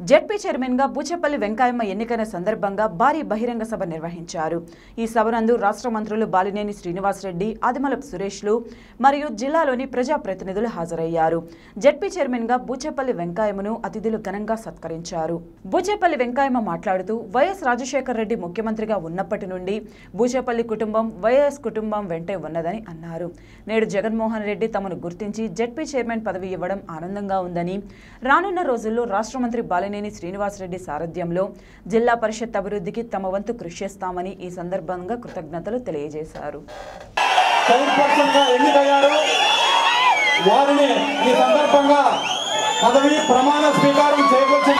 ZP chairman గా బూచేపల్లి వెంకాయమ్మ ఎన్నికైన సందర్భంగా భారీ బహిరంగ సభ నిర్వహించారు ఈ సభనందు రాష్ట్ర మంత్రులు బాలినేని శ్రీనివాసరెడ్డి ఆదిమలపు సురేష్లు మరియు జిల్లాలోని ప్రజాప్రతినిధులు హాజరయ్యారు జడ్పీ చైర్మన్ గా బూచేపల్లి వెంకాయమ్మను అతిథులు ఘనంగా సత్కరించారు బూచేపల్లి వెంకాయమ్మ మాట్లాడుతూ వైఎస్ రాజశేఖర రెడ్డి ముఖ్యమంత్రిగా ఉన్నప్పటి నుండి బూచేపల్లి కుటుంబం వైఎస్ కుటుంబం వెంటే ఉన్నదని అన్నారు నేడు జగన్మోహన్ రెడ్డి తమను గుర్తించి జడ్పీ చైర్మన్ పదవి ఇవ్వడం ఆనందంగా ఉందని రానున్న రోజుల్లో రాష్ట్ర మంత్రి బాలినేని శ్రీనివాసరెడ్డి సారథ్యంలో జిల్లా పరిషత్ అభివృద్ధికి తమ వంతు కృషి చేస్తామని ఈ సందర్భంగా కృతజ్ఞతలు తెలియజేశారు చైర్పర్సన్ గా ఎన్నికయ్యారు వారిని ఈ సందర్భంగా పదవి ప్రమాణ స్వీకారం చేయవలసి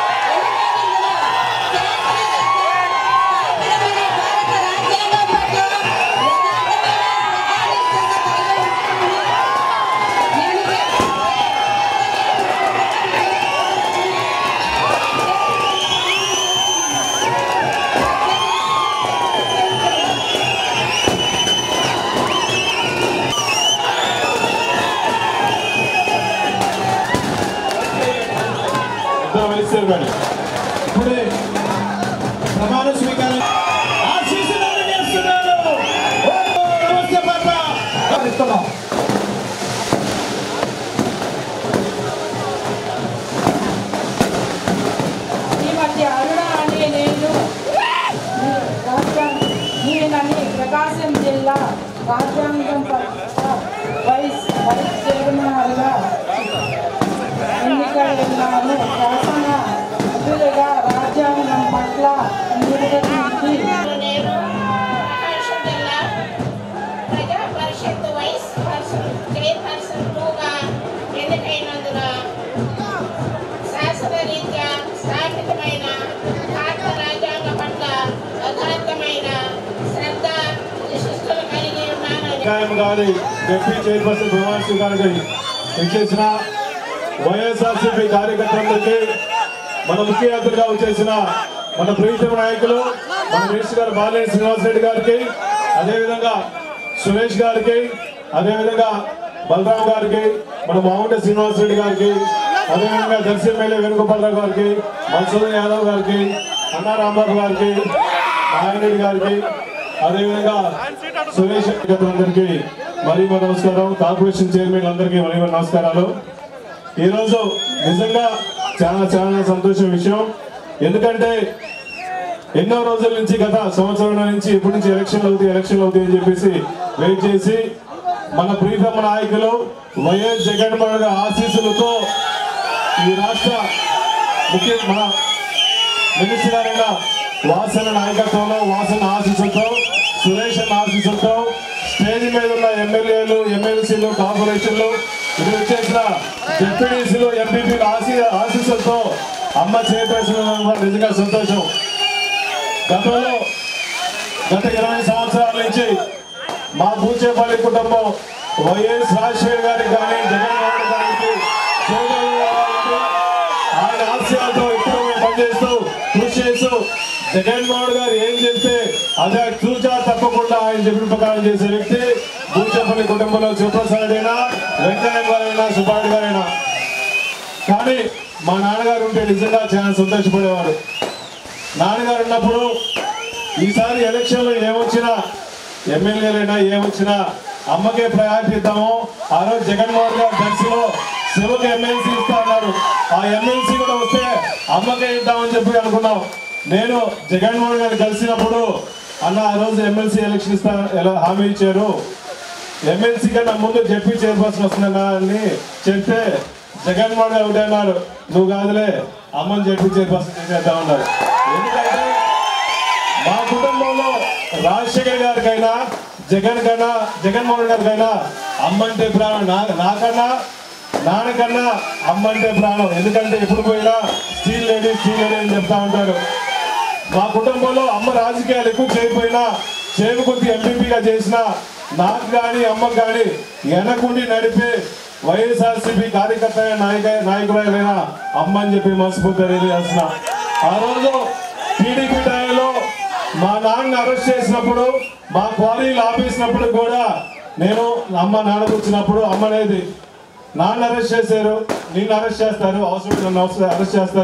ఇద్దరు వయసు కానీ ఇప్పుడే ప్రమాణ స్వీకారం ఆశీస్సులు అందజేస్తున్నారు. ఓ, నమస్తే పాప. ఇస్తున్నాం. ఈ మధ్య అరుణ అనే నేను రాష్ట్రం నేనని ప్రకాశం జిల్లా రాజ్యాంగం పట్ల వైస్ వైస్ చైర్మన్గా ఎన్నికైనాను శాసన సభ్యులుగా రాజ్యాంగం పట్ల నిర్వహించి నేను ప్రకాశం జిల్లా ప్రజా పరిషత్ వైస్ పర్సన్ చైర్పర్సన్ టూగా ఎన్నికైనందున శాసనరీత్యా స్థాపితమైన భారత రాజ్యాంగ పట్ల యథార్థమైన శ్రద్ధ విశిష్టలు కలిగి ఉన్నానని వెంకయ్య గారి డిప్యూటీ చైర్పర్సన్ ప్రమాణ స్వీకారానికి ఇచ్చేసిన వైఎస్ఆర్సీపీ కార్యకర్తలందరికీ మన ముఖ్య అతిథిగా వచ్చేసిన మన ప్రీతమ నాయకులు మన మినిస్టర్ గారు బాలినేని శ్రీనివాసరెడ్డి గారికి అదేవిధంగా సురేష్ గారికి అదేవిధంగా బలరాం గారికి మన మామూట శ్రీనివాసరెడ్డి గారికి అదేవిధంగా దర్శి ఎమ్మెల్యే వేణుగోపాలరావు గారికి మధుసూదన్ యాదవ్ గారికి అన్నా రాంబాబు గారికి నారాయణరెడ్డి గారికి అదేవిధంగా సురేష్ అందరికీ మరీ మరి నమస్కారం కార్పొరేషన్ చైర్మన్ అందరికీ మరీ మరి నమస్కారాలు ఈరోజు నిజంగా చాలా చాలా సంతోషం విషయం ఎందుకంటే ఎన్నో రోజుల నుంచి గత సంవత్సరం నుంచి ఇప్పటి నుంచి ఎలక్షన్లు అవుతాయి ఎలక్షన్లు అవుతాయి అని చెప్పేసి వెయిట్ చేసి మన ప్రీతమ నాయకులు వైఎస్ జగన్మోహన్ గారి ఆశీస్సులతో ఈ రాష్ట్ర ముఖ్య మన మినిస్టర్ గారైన వాసన నాయకత్వంలో వాసన ఆశీస్సులతో సురేష్ అన్న ఆశీస్సులతో స్టేజ్ మీద ఉన్న ఎమ్మెల్యేలు ఎమ్మెల్సీలు కార్పొరేషన్లు ఇక్కడ వచ్చేసిన డిప్యూటీసీలు ఎంపీపీలు ఆశీ ఆశీస్సులతో అమ్మ చైర్పర్సన్ నిజంగా సంతోషం గతంలో గత ఇరవై సంవత్సరాల నుంచి మా పూచేపల్లి కుటుంబం వైఎస్ రాజశేఖర్ గారికి కానీ జగన్మోహన్ గారికి సోదరులు గారికి ఆయన ఆశయాలతో ఇప్పుడు మేము పనిచేస్తూ కృషి చేస్తూ జగన్మోహన్ గారు ఏం చెప్తే అదే చూచా తప్పకుండా ఆయన చెప్పిన ప్రకారం చేసే వ్యక్తి పూచేపల్లి కుటుంబంలో శివప్రసాద్ అయినా వెంకయ్య గారైనా సుబ్బారెడ్డి గారైనా కానీ మా నాన్నగారు ఉంటే నిజంగా చాలా సంతోషపడేవాడు నాన్నగారు ఉన్నప్పుడు ఈసారి ఎలక్షన్లో ఏమొచ్చినా ఎమ్మెల్యేలైనా ఏమొచ్చినా అమ్మకే ప్రయారిటీ ఇద్దాము ఆ రోజు జగన్మోహన్ గారు దర్శిలో శివకి ఎమ్మెల్సీ ఇస్తా అన్నారు ఆ ఎమ్మెల్సీ కూడా వస్తే అమ్మకే ఇద్దామని చెప్పి అనుకున్నాం నేను జగన్మోహన్ గారు కలిసినప్పుడు అన్న ఆ రోజు ఎమ్మెల్సీ ఎలక్షన్ ఇస్తా ఎలా హామీ ఇచ్చారు ఎమ్మెల్సీ కన్నా ముందు జడ్పీ చైర్పర్సన్ వస్తుందన్నా అని చెప్తే జగన్మోహన్ గారు ఒకటే అన్నారు నువ్వు కాదులే అమ్మని జడ్పీ చైర్పర్సన్ చేసేద్దామన్నారు ఎందుకంటే మా కుటుంబంలో రాజశేఖర్ గారికైనా జగన్ కన్నా జగన్మోహన్ గారికైనా అమ్మ అంటే ప్రాణం నా నాకన్నా నాన్నకన్నా అమ్మ అంటే ప్రాణం ఎందుకంటే ఎప్పుడు పోయినా స్టీల్ లేడీ స్టీల్ లేడీ అని చెప్తా ఉంటారు మా కుటుంబంలో అమ్మ రాజకీయాలు ఎక్కువ చేయకపోయినా చేరుకొద్ది ఎంపీపీగా చేసిన నాకు కానీ అమ్మకు కానీ వెనకుండి నడిపే వైఎస్ఆర్సీపీ కార్యకర్త నాయక నాయకులైన అమ్మ అని చెప్పి మనస్ఫూర్తిగా తెలియజేస్తున్నా ఆ రోజు టీడీపీ టైంలో మా నాన్న అరెస్ట్ చేసినప్పుడు మా క్వారీలు ఆపేసినప్పుడు కూడా నేను అమ్మ నాన్న వచ్చినప్పుడు అమ్మ అనేది నాన్న అరెస్ట్ చేశారు నిన్ను అరెస్ట్ చేస్తారు అవసరం నన్ను అవసరం అరెస్ట్ చేస్తారు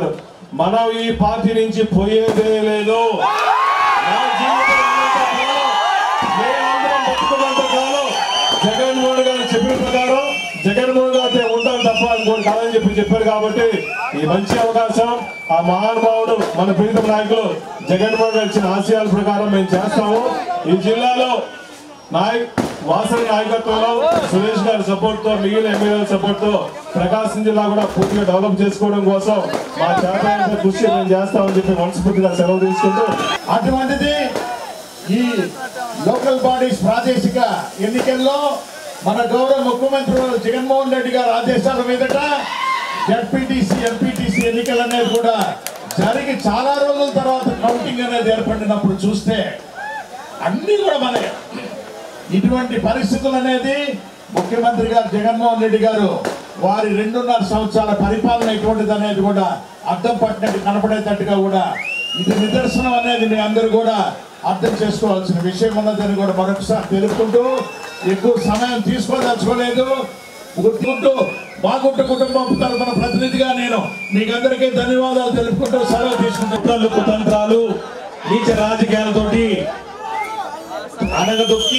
మనం ఈ పార్టీ నుంచి పోయేదే లేదు నా జీవితం ఉన్నంత కాలం, మేమందరం బతుకున్నంత కాలం జగన్మోహన్ గారు చెప్పిన ప్రకారం జగన్మోహన్ గారితో ఉంటాం తప్ప ఇంకోటి కాదని చెప్పి చెప్పారు కాబట్టి ఈ మంచి అవకాశం ఆ మహానుభావుడు మన ప్రీతం నాయకులు జగన్మోహన్ గారు ఇచ్చిన ఆశయాల ప్రకారం మేము చేస్తాము ఈ జిల్లాలో నాయక్ వాసన నాయకత్వంలో సురేష్ గారి సపోర్ట్ తో మిగిలిన ఎమ్మెల్యేల సపోర్ట్ తో ప్రకాశం జిల్లా కూడా పూర్తిగా డెవలప్ చేసుకోవడం కోసం మా చేత కృషి మేము చేస్తామని చెప్పి మనస్ఫూర్తిగా సెలవు తీసుకుంటూ అటువంటిది ఈ లోకల్ బాడీస్ ప్రాదేశిక ఎన్నికల్లో మన గౌరవ ముఖ్యమంత్రి వారు జగన్మోహన్ రెడ్డి గారి ఆదేశాల మీదట జడ్పీటీసీ ఎంపీటీసీ ఎన్నికలు అనేది కూడా జరిగి చాలా రోజుల తర్వాత కౌంటింగ్ అనేది ఏర్పడినప్పుడు చూస్తే అన్ని కూడా మనకి ఇటువంటి పరిస్థితులు అనేది ముఖ్యమంత్రి గారు జగన్మోహన్ రెడ్డి గారు వారి రెండున్నర సంవత్సరాల పరిపాలన ఎటువంటిది అనేది కూడా అర్థం పట్టినట్టు కనపడేటట్టుగా కూడా ఇది నిదర్శనం అనేది మీ అందరూ కూడా అర్థం చేసుకోవాల్సిన విషయం ఉన్నదని కూడా మరొకసారి తెలుపుకుంటూ ఎక్కువ సమయం తీసుకోదలుచుకోలేదు గుర్తుకుంటూ బాగుంటు కుటుంబం తరపున ప్రతినిధిగా నేను మీకు అందరికీ ధన్యవాదాలు తెలుపుకుంటూ సెలవు తీసుకుంటూ కుట్రలు కుతంత్రాలు నీచ రాజకీయాలతోటి అనగదొక్కి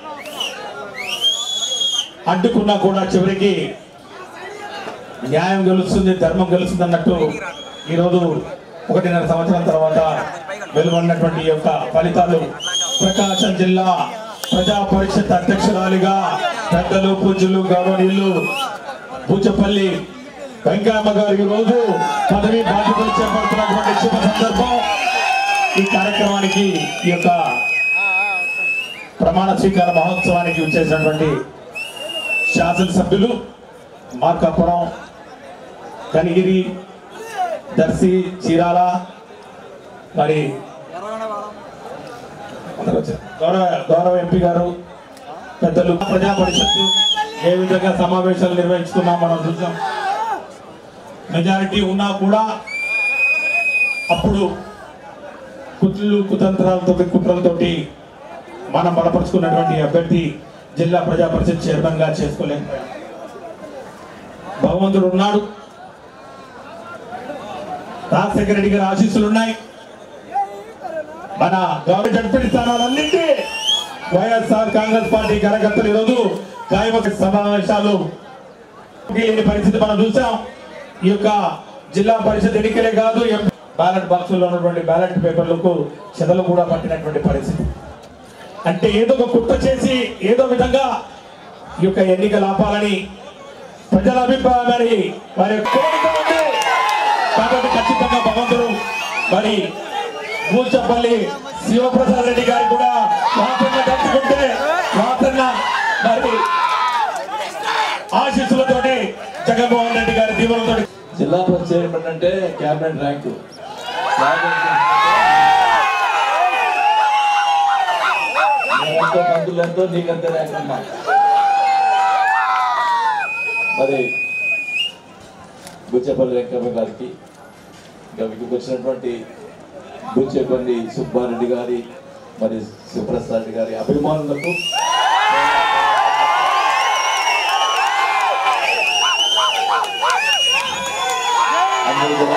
అడ్డుకున్నా కూడా చివరికి న్యాయం గెలుస్తుంది ధర్మం గెలుస్తుంది అన్నట్టు ఈరోజు ఒకటిన్నర సంవత్సరం తర్వాత వెలువడినటువంటి ఈ యొక్క ఫలితాలు ప్రకాశం జిల్లా ప్రజా పరిషత్ అధ్యక్షురాలిగా పెద్దలు పూజలు గౌరవనీయులు బూచపల్లి వెంకయ్యమ్మ గారు ఈ రోజు పదవి బాధ్యతలు చేపడుతున్నటువంటి శుభ సందర్భం ఈ కార్యక్రమానికి ఈ యొక్క ప్రమాణ స్వీకార మహోత్సవానికి వచ్చేసినటువంటి శాసనసభ్యులు మార్కాపురం కనిగిరి దర్శి చీరాల మరి అందరూ వచ్చారు. గౌరవ గౌరవ ఎంపీ గారు పెద్దలు ప్రజా పరిషత్తు ఏ విధంగా సమావేశాలు నిర్వహించుకున్నాం మనం చూసాం మెజారిటీ ఉన్నా కూడా అప్పుడు కుట్రలు కుతంత్రాలతో కుట్రలతోటి మనం బలపరుచుకున్నటువంటి అభ్యర్థి జిల్లా ప్రజా పరిషత్ చైర్మన్ గా చేసుకోలేకపోయాం భగవంతుడు ఉన్నాడు రాజశేఖర రెడ్డి గారి ఆశీస్సులు ఉన్నాయి మన గవర్నమెంట్ జడ్పీ స్థానాలన్నింటి వైఎస్ఆర్ కాంగ్రెస్ పార్టీ కార్యకర్తలు ఈరోజు కాయమక సమావేశాలు లేని పరిస్థితి మనం చూసాం ఈ యొక్క జిల్లా పరిషత్ ఎన్నికలే కాదు బ్యాలెట్ బాక్సుల్లో ఉన్నటువంటి బ్యాలెట్ పేపర్లకు చెదలు కూడా పట్టినటువంటి పరిస్థితి అంటే ఏదో ఒక కుట్ర చేసి ఏదో విధంగా ఈ యొక్క ఎన్నికలు ఆపాలని ప్రజల అభిప్రాయం మరి వారి యొక్క కోరిక ఉంది కాబట్టి ఖచ్చితంగా భగవంతుడు మరి మూచపల్లి శివప్రసాద్ రెడ్డి గారికి కూడా వాసన్న దక్కుకుంటే వాసన్న మరి ఆశీస్సులతోటి జగన్మోహన్ రెడ్డి గారి దీవులతో జిల్లా పరిషత్ చైర్మన్ అంటే క్యాబినెట్ ర్యాంకు ఎంతో మంత్రులు ఎంతో నీకంతే ర్యాంక్ అమ్మా మరి బుచ్చేపల్లి వెంకయ్య గారికి ఇంకా మీకు వచ్చినటువంటి బుచ్చేపల్లి సుబ్బారెడ్డి గారి మరి శివప్రసాద్ రెడ్డి గారి అభిమానులకు అందరూ కూడా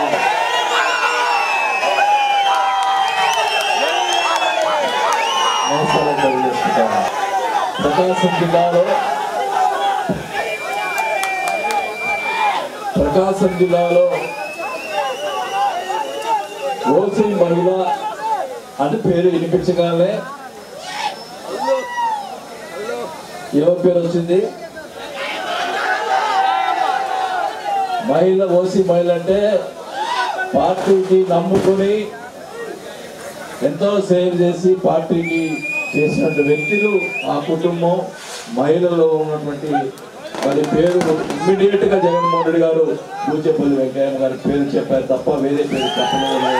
నమస్కారం తెలియజేస్తున్నాను ప్రకాశం జిల్లాలో ప్రకాశం జిల్లాలో ఓసీ మహిళ అని పేరు వినిపించగానే ఎవరి పేరు వచ్చింది మహిళ ఓసీ మహిళ అంటే పార్టీకి నమ్ముకొని ఎంతో సేవ్ చేసి పార్టీకి చేసినటువంటి వ్యక్తులు ఆ కుటుంబం మహిళలో ఉన్నటువంటి వారి పేరు ఇమ్మీడియట్ గా జగన్మోహన్ రెడ్డి గారు పూచేపల్లి వెంకయ్య గారి పేరు చెప్పారు తప్ప వేరే పేరు చెప్పలేదు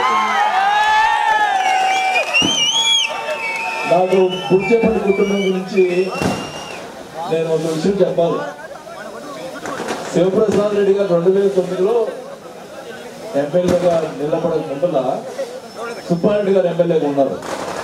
నాకు పూచేపల్లి కుటుంబం గురించి నేను ఒక విషయం చెప్పాలి శివప్రసాద్ రెడ్డి గారు రెండు వేల తొమ్మిదిలో ఎమ్మెల్యేగా నిలబడక ముందల సుబ్బారెడ్డి గారు ఎమ్మెల్యేగా ఉన్నారు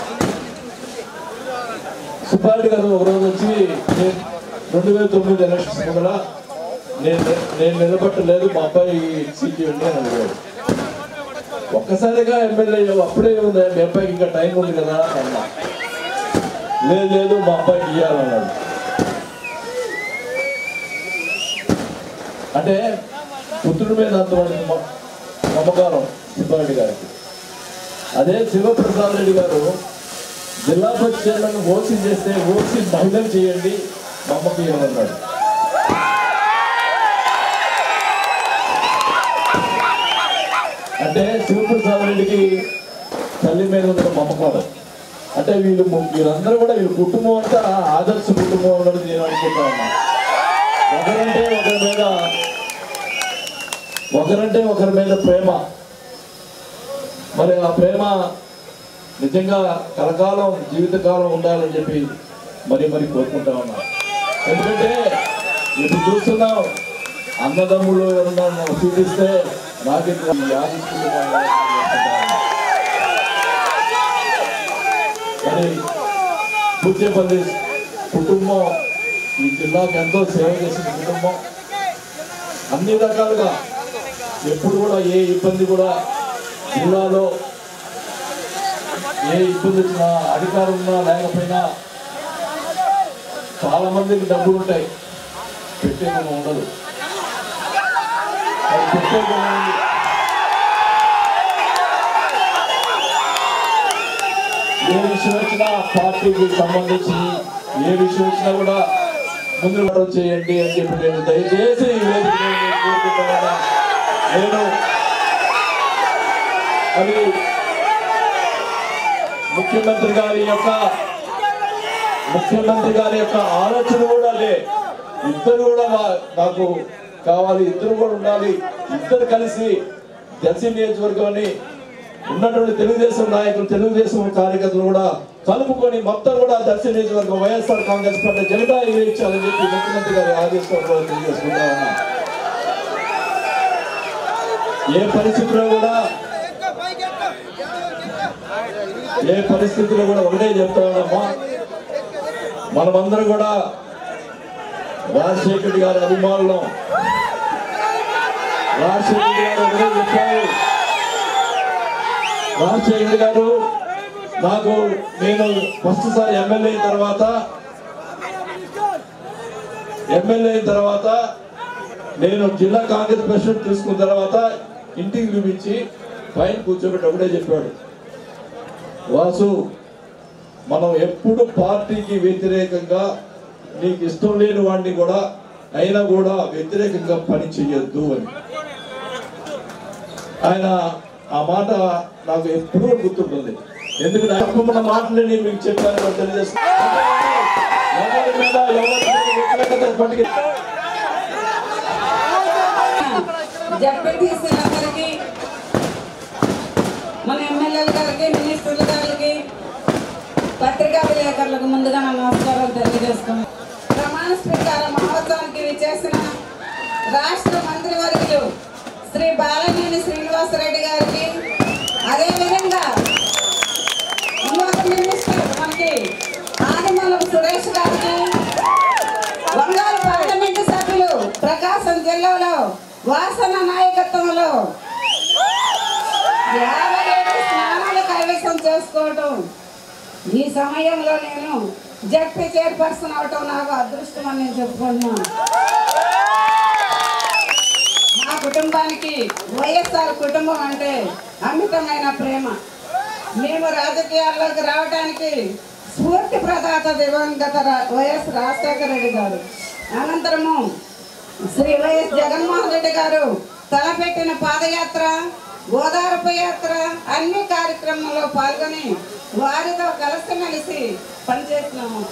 సుబ్బారెడ్డి గారు ఒక రోజు వచ్చి నేను రెండు వేల తొమ్మిది ఎలక్షన్స్ ముందర నేను నేను నిలబట్టలేదు మా అబ్బాయి సీట్ ఇవ్వండి అని అడిగాడు ఒక్కసారిగా ఎమ్మెల్యే అప్పుడే ఉంది మీ అబ్బాయికి ఇంకా టైం ఉంది కదా అన్నా లేదు లేదు మా అబ్బాయికి ఇవ్వాలన్నాడు అంటే పుత్రుడి మీద అంతమంది నమ్మకారం సుబ్బారెడ్డి గారికి అదే శివప్రసాద్ రెడ్డి గారు జిల్లా పరిషత్ చైర్మన్ ఓసీ చేస్తే ఓసీ మహిళలు చేయండి మా అమ్మకి ఇవ్వాలన్నాడు అంటే శివప్రసాద్ రెడ్డికి తల్లి మీద ఉన్న మమకారం అంటే వీళ్ళు ము- వీళ్ళందరూ కూడా వీళ్ళ కుటుంబం అంతా ఆదర్శ కుటుంబం అన్నది నేను అనుకుంటా ఉన్నా ఒకరంటే ఒకరి మీద ఒకరంటే ఒకరి మీద ప్రేమ మరి ఆ ప్రేమ నిజంగా కలకాలం జీవితకాలం ఉండాలని చెప్పి మరి మరి కోరుకుంటా ఉన్నా ఎందుకంటే ఇప్పుడు చూస్తున్నాం అన్నదమ్ములు ఎవరన్నా చూపిస్తే నాకు ఇక్కడ ఈ ఆదిత్యులు మరి పూచేపల్లి కుటుంబం ఈ జిల్లాకు ఎంతో సేవ చేసిన కుటుంబం అన్ని రకాలుగా ఎప్పుడు కూడా ఏ ఇబ్బంది కూడా జిల్లాలో ఏ ఇబ్బంది వచ్చినా అధికారం ఉన్నా లేకపోయినా చాలా మందికి డబ్బులు ఉంటాయి పెట్టే గుణం ఉండదు మరి పెట్టే గుణం ఉంది. ఏ విషయం వచ్చినా పార్టీకి సంబంధించి ఏ విషయం వచ్చినా కూడా ముందు మనం చేయండి అని చెప్పి నేను దయచేసి ఈ వేదిక మీద నేను కోరుకుంటున్నాను. నేను అది ముఖ్యమంత్రి గారి యొక్క ముఖ్యమంత్రి గారి యొక్క ఆలోచన కూడా లే ఇద్దరు కూడా మా- నాకు కావాలి ఇద్దరు కూడా ఉండాలి ఇద్దరు కలిసి దర్శి నియోజకవర్గాన్ని ఉన్నటువంటి తెలుగుదేశం నాయకులు తెలుగుదేశం కార్యకర్తలు కూడా కలుపుకొని మొత్తం కూడా దర్శి నియోజకవర్గం వైఎస్ఆర్ కాంగ్రెస్ పార్టీ జెండా ఎగిరించాలని చెప్పి ముఖ్యమంత్రి గారి ఆదేశాలు కూడా తెలియజేసుకుంటా ఉన్నా ఏ పరిస్థితిలో కూడా ఏ పరిస్థితిలో కూడా ఒకటే చెప్తా ఉన్నామా మనమందరం కూడా రాజశేఖర్ గారి అభిమానులం రాజశేఖర్ గారు ఒకటే చెప్పారు రాజశేఖర్ గారు నాకు నేను ఫస్ట్ సారి ఎమ్మెల్యే అయిన తర్వాత ఎమ్మెల్యే అయిన తర్వాత నేను జిల్లా కాంగ్రెస్ ప్రెసిడెంట్ తీసుకున్న తర్వాత ఇంటికి పిలిపించి పైన కూర్చోబెట్టి ఒకటే చెప్పాడు వాసు మనం ఎప్పుడు పార్టీకి వ్యతిరేకంగా నీకు ఇష్టం లేని వాడిని కూడా అయినా కూడా వ్యతిరేకంగా పని చెయ్యొద్దు అని ఆయన ఆ మాట నాకు ఎప్పుడూ గుర్తుంటుంది ఎందుకంటే తప్పకుండా మాటలని మీకు చెప్పాను అని తెలియజేస్తున్నాను ఎవరి మీద ఎవరి మీద వ్యతిరేకత పట్టుకు జడ్పీటీసీలందరికీ మన ఎమ్మెల్యేల గారికి మినిస్టర్ల గారికి పత్రికా విలేకరులకు ముందుగా నా నమస్కారాలు తెలియజేస్తున్నాను ప్రమాణ స్వీకార మహోత్సవానికి విచ్చేసిన రాష్ట్ర మంత్రివర్యులు శ్రీ బాలనేని శ్రీనివాసరెడ్డి గారికి అదేవిధంగా ఇంకొక మినిస్టర్ మనకి ఆదిమూలం సురేష్ గారికి బంగారు పార్లమెంటు సభ్యులు ప్రకాశం జిల్లాలో వాసన నాయకత్వంలో యాభై ఏడు స్నానాలు కైవసం చేసుకోవటం ఈ సమయంలో నేను జడ్పీ చైర్పర్సన్ అవటం నాకు అదృష్టం అని నేను చెప్పుకుంటున్నాను మా కుటుంబానికి వైఎస్ఆర్ కుటుంబం అంటే అమితమైన ప్రేమ మేము రాజకీయాల్లోకి రావడానికి స్ఫూర్తి ప్రదాత దివంగత రా- వైఎస్ రాజశేఖర రెడ్డి గారు అనంతరము శ్రీ వైఎస్ జగన్మోహన్ రెడ్డి గారు తలపెట్టిన పాదయాత్ర గోదావరి యాత్ర అన్ని కార్యక్రమంలో పాల్గొని వారితో కలిసిమెలిసి పనిచేస్తున్నాము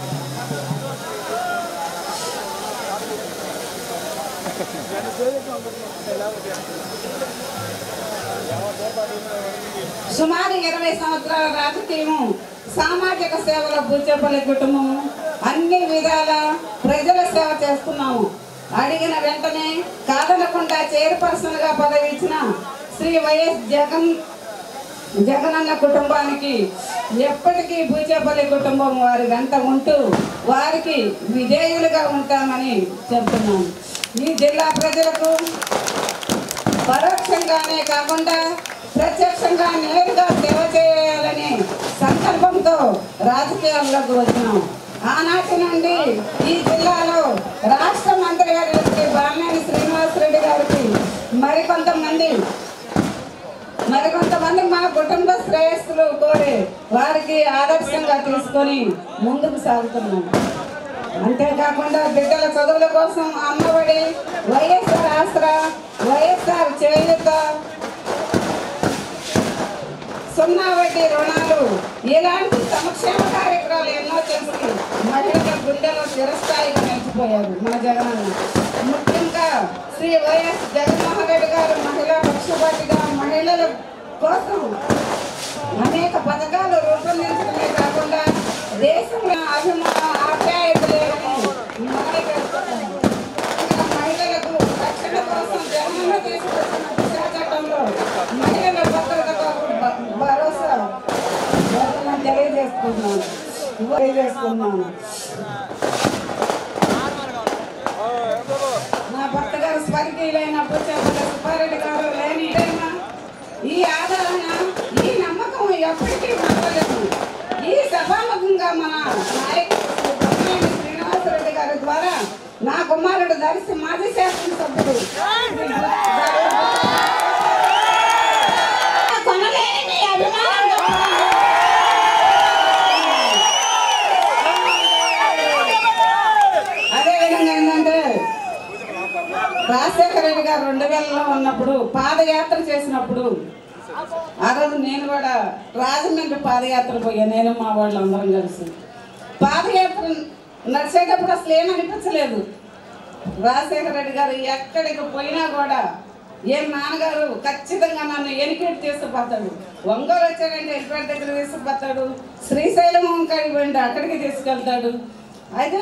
సుమారు ఇరవై సంవత్సరాల రాజకీయము సామాజిక సేవల బుచ్చపల్లి కుటుంబము అన్ని విధాల ప్రజల సేవ చేస్తున్నాము అడిగిన వెంటనే కాదనకుండా చైర్పర్సన్ గా పదవి ఇచ్చిన శ్రీ వైఎస్ జగన్ జగనన్న కుటుంబానికి ఎప్పటికీ బూచేపల్లి కుటుంబం వారి వెంట ఉంటూ వారికి విధేయులుగా ఉంటామని చెప్తున్నాను ఈ జిల్లా ప్రజలకు పరోక్షంగానే కాకుండా ప్రత్యక్షంగా నేరుగా సేవ చేయాలనే సంకల్పంతో రాజకీయాల్లోకి వచ్చినాం ఆనాటి నుండి ఈ జిల్లాలో రాష్ట్ర మంత్రి గారికి బాలినేని శ్రీనివాసరెడ్డి గారికి మరికొంతమంది మరికొంతమంది మా కుటుంబ శ్రేయస్సులు కోరి వారికి ఆదర్శంగా తీసుకొని ముందుకు సాగుతున్నాం అంతేకాకుండా బిడ్డల చదువుల కోసం అమ్మఒడి వైఎస్ఆర్ ఆసరా వైఎస్ఆర్ చేయూత సున్నా వడ్డీ రుణాలు ఇలాంటి సంక్షేమ కార్యక్రమాలు ఎన్నో చేసి మహిళల గుండెలో చిరస్థాయిగా నిలిచిపోయారు మన జగనన్న ముఖ్యంగా శ్రీ వైఎస్ జగన్మోహన్ రెడ్డి గారు మహిళా పక్షపాతిగా మహిళల కోసం అనేక పథకాలు రూపొందించడమే కాకుండా దేశంలో అభిమానం ఆప్యాయతలేని మహిళలకు రక్షణ కోసం జగనన్న తీసుకొచ్చిన దిశా చట్టంలో మహిళల భద్రతకు భ- భరోసా ఇవ్వాలని తెలియజేస్తున్నాను తెలియజేస్తున్నాను నా భర్త గారు స్వర్గీయులైన పుచ్చపల్లి సుబ్బారెడ్డి గారు లేని ఏదైనా ఈ ఆదరణ ఈ నమ్మకం ఎప్పటికీ మారలేదు ఈ సభాముఖంగా మన నాయకుడు శ్రీ బొమ్మనేని శ్రీనివాసరెడ్డి గారి ద్వారా నా కుమారుడు దర్శి మాజీ శాసనసభ్యుడు శ్రీ కొనలేని మీ అభిమానం అదే విధంగా ఏంటంటే రాజశేఖర రెడ్డి గారు రెండు వేలలో ఉన్నప్పుడు పాదయాత్ర చేసినప్పుడు ఆ రోజు నేను కూడా రాజమండ్రి పాదయాత్ర పోయా నేను మా వాళ్ళు అందరం కలిసి పాదయాత్ర నడిచేటప్పుడు అసలు ఏమనిపించలేదు రాజశేఖర రెడ్డి గారు ఎక్కడికి పోయినా కూడా ఏ నాన్నగారు ఖచ్చితంగా నన్ను ఎనికేట్ తీసుకుపోతాడు ఒంగోలు వచ్చాడంటే ఎలిపేట దగ్గర తీసుకుపోతాడు శ్రీశైలం కాడికి పోయింటే అక్కడికి తీసుకెళ్తాడు అయితే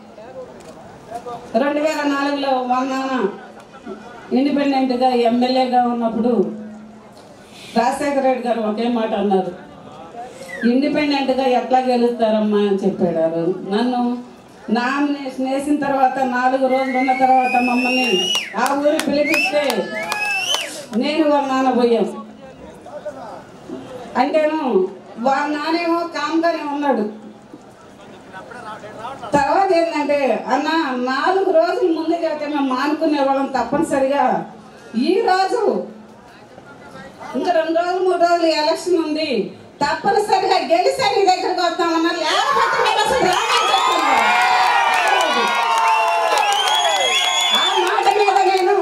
రెండు వేల నాలుగులో వాళ్ళ నాన్న ఇండిపెండెంట్గా ఎమ్మెల్యేగా ఉన్నప్పుడు రాజశేఖర రెడ్డి గారు ఒకే మాట అన్నారు ఇండిపెండెంట్గా ఎట్లా గెలుస్తారమ్మా అని చెప్పాడు ఆ రోజు. నన్ను నామినేషన్ వేసిన తర్వాత నాలుగు రోజులు ఉన్న తర్వాత మమ్మల్ని ఆ ఊరు పిలిపిస్తే నేను వాళ్ళ నాన్న పోయాం అంటేను వాళ్ళ నానేమో కామ్గానే ఉన్నాడు తర్వాత ఏంటంటే అన్న నాలుగు రోజుల ముందు చెప్తే మేము మానుకునే వాళ్ళం తప్పనిసరిగా ఈ రోజు ఇంకా రెండు రోజులు మూడు రోజులు ఎలక్షన్ ఉంది తప్పనిసరిగా గెలిస్తే నీ దగ్గరకు వస్తామన్నా లేకపోతే మేము అసలు రామని చెప్తున్నాం. ఆ మాట మీద నేను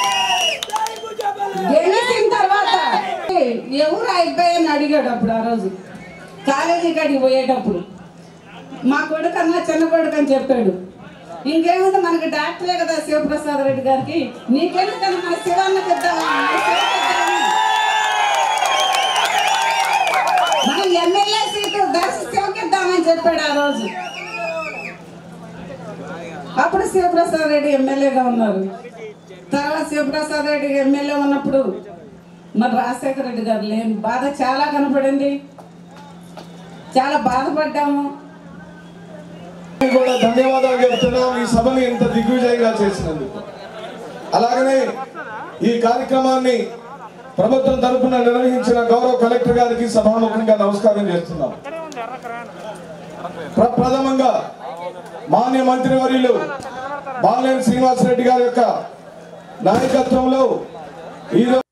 గెలిచిన తర్వాత ఎవరు ఆ అబ్బాయి అని అడిగాడు అప్పుడు ఆ రోజు కాలేజీ కాడికి పోయేటప్పుడు మా కొడుకు అన్న చిన్న కొడుకు అని చెప్పాడు ఇంకేముంది మనకి డాక్టరే కదా శివప్రసాద్ రెడ్డి గారికి నీకెందుకని మన శివన్నకి ఇద్దామా మన శివకి ఇద్దామా? మనం ఎమ్మెల్యే సీటు దర్శి శివకి ఇద్దామని చెప్పాడు ఆ రోజు అప్పుడు శివప్రసాద్ రెడ్డి ఎమ్మెల్యేగా ఉన్నారు తర్వాత శివప్రసాద్ రెడ్డి ఎమ్మెల్యే ఉన్నప్పుడు మరి రాజశేఖర రెడ్డి గారు లేని బాధ చాలా కనపడింది చాలా బాధపడ్డాము మీకు కూడా ధన్యవాదాలు చెప్తున్నాం ఈ సభని ఇంత దిగ్విజయంగా చేసినందుకు అలాగనే ఈ కార్యక్రమాన్ని ప్రభుత్వం తరపున నిర్వహించిన గౌరవ కలెక్టర్ గారికి సభాముఖంగా నమస్కారం చేస్తున్నాం ప్ర- ప్రథమంగా మాన్య మంత్రివర్యులు బాలినేని శ్రీనివాసరెడ్డి గారి యొక్క నాయకత్వంలో ఈరోజు